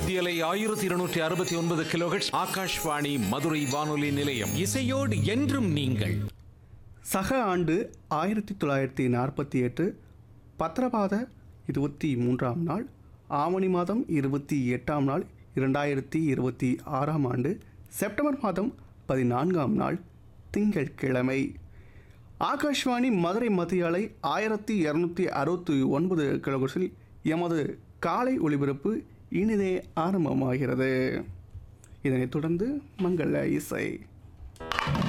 மத்தியலை ஆயிரத்தி இருநூற்றி அறுபத்தி ஒன்பது கிலோஹெட்ஸ் ஆகாஷ்வாணி மதுரை வானொலி நிலையம் இசையோடு என்றும் நீங்கள் சக ஆண்டு ஆயிரத்தி தொள்ளாயிரத்தி நாற்பத்தி எட்டு பத்திரபாத இருபத்தி மூன்றாம் நாள் ஆவணி மாதம் இருபத்தி எட்டாம் நாள் இரண்டாயிரத்தி இருபத்தி ஆறாம் ஆண்டு செப்டம்பர் மாதம் பதினான்காம் நாள் திங்கட்கிழமை ஆகாஷ்வாணி மதுரை மத்திய அலை ஆயிரத்தி இரநூத்தி அறுபத்தி ஒன்பது கிலோகோஸில் எமது காலை ஒளிபரப்பு இனிதே ஆரம்பமாகிறது இதனைத் தொடர்ந்து மங்கள இசை